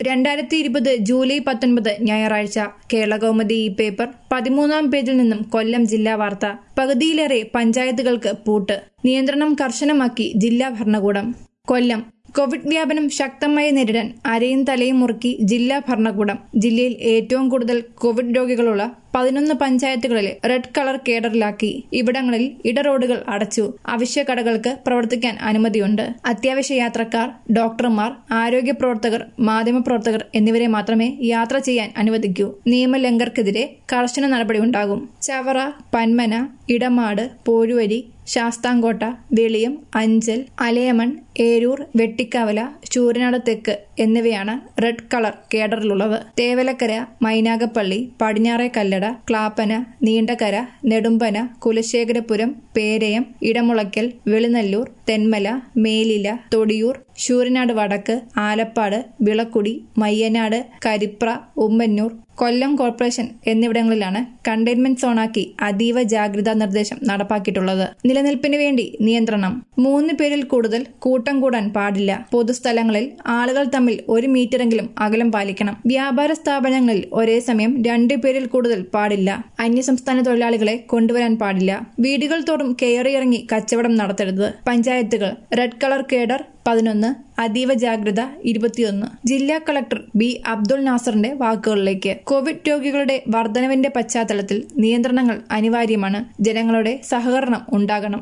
രണ്ടായിരത്തി ഇരുപത് ജൂലൈ പത്തൊൻപത് ഞായറാഴ്ച കേരളകൗമുദി ഈ പേപ്പർ പതിമൂന്നാം പേജിൽ നിന്നും കൊല്ലം ജില്ലാ വാർത്ത പകുതിയിലേറെ പഞ്ചായത്തുകൾക്ക് പൂട്ട് നിയന്ത്രണം കർശനമാക്കി ജില്ലാ ഭരണകൂടം കൊല്ലം കോവിഡ് വ്യാപനം ശക്തമായി നേരിടാൻ അരയും തലയും മുറുക്കി ജില്ലാ ഭരണകൂടം ജില്ലയിൽ ഏറ്റവും കൂടുതൽ കോവിഡ് രോഗികളുള്ള പതിനൊന്ന് പഞ്ചായത്തുകളിൽ റെഡ് കളർ കേഡറിലാക്കി ഇവിടങ്ങളിൽ ഇടറോഡുകൾ അടച്ചു അവശ്യ കടകൾക്ക് പ്രവർത്തിക്കാൻ അനുമതിയുണ്ട് അത്യാവശ്യ യാത്രക്കാർ ഡോക്ടർമാർ ആരോഗ്യ പ്രവർത്തകർ മാധ്യമപ്രവർത്തകർ എന്നിവരെ മാത്രമേ യാത്ര ചെയ്യാൻ അനുവദിക്കൂ നിയമലംഘർക്കെതിരെ കർശന നടപടിയുണ്ടാകും ചവറ പന്മന ഇടമാട് പോരുവരി ശാസ്താംകോട്ട വെളിയം അഞ്ചൽ അലയമൺ ഏരൂർ വെട്ടിക്കവല ശൂരനാട് തെക്ക് എന്നിവയാണ് റെഡ് കളർ കേഡറിലുള്ളത് തേവലക്കര മൈനാഗപ്പള്ളി പടിഞ്ഞാറേ കല്ലട ക്ലാപ്പന നീണ്ടകര നെടുമ്പന കുലശേഖരപുരം പേരയം ഇടമുളയ്ക്കൽ വെളിനല്ലൂർ തെന്മല മേലില തൊടിയൂർ ശൂരനാട് വടക്ക് ആലപ്പാട് വിളക്കുടി മയ്യനാട് കരിപ്ര ഉമ്മന്നൂർ കൊല്ലം കോർപ്പറേഷൻ എന്നിവിടങ്ങളിലാണ് കണ്ടെയ്ൻമെന്റ് സോണാക്കി അതീവ ജാഗ്രതാ നിർദ്ദേശം നടപ്പാക്കിയിട്ടുള്ളത് നിലനിൽപ്പിന് വേണ്ടി നിയന്ത്രണം മൂന്ന് പേരിൽ കൂടുതൽ കൂട്ടം കൂടാൻ പാടില്ല പൊതുസ്ഥലങ്ങളിൽ ആളുകൾ തമ്മിൽ ഒരു മീറ്ററെങ്കിലും അകലം പാലിക്കണം വ്യാപാര സ്ഥാപനങ്ങളിൽ ഒരേ സമയം രണ്ടു പേരിൽ കൂടുതൽ പാടില്ല അന്യസംസ്ഥാന തൊഴിലാളികളെ കൊണ്ടുവരാൻ പാടില്ല വീടുകൾ തോറും കയറിയിറങ്ങി കച്ചവടം നടത്തരുത് പഞ്ചായത്തുകൾ റെഡ് കളർ കേഡർ പതിനൊന്ന് അതീവ ജാഗ്രത ഇരുപത്തിയൊന്ന് ജില്ലാ കളക്ടർ ബി അബ്ദുൾ നാസറിന്റെ വാക്കുകളിലേക്ക് കോവിഡ് രോഗികളുടെ വർധനവിന്റെ പശ്ചാത്തലത്തിൽ നിയന്ത്രണങ്ങൾ അനിവാര്യമാണ് ജനങ്ങളുടെ സഹകരണം ഉണ്ടാകണം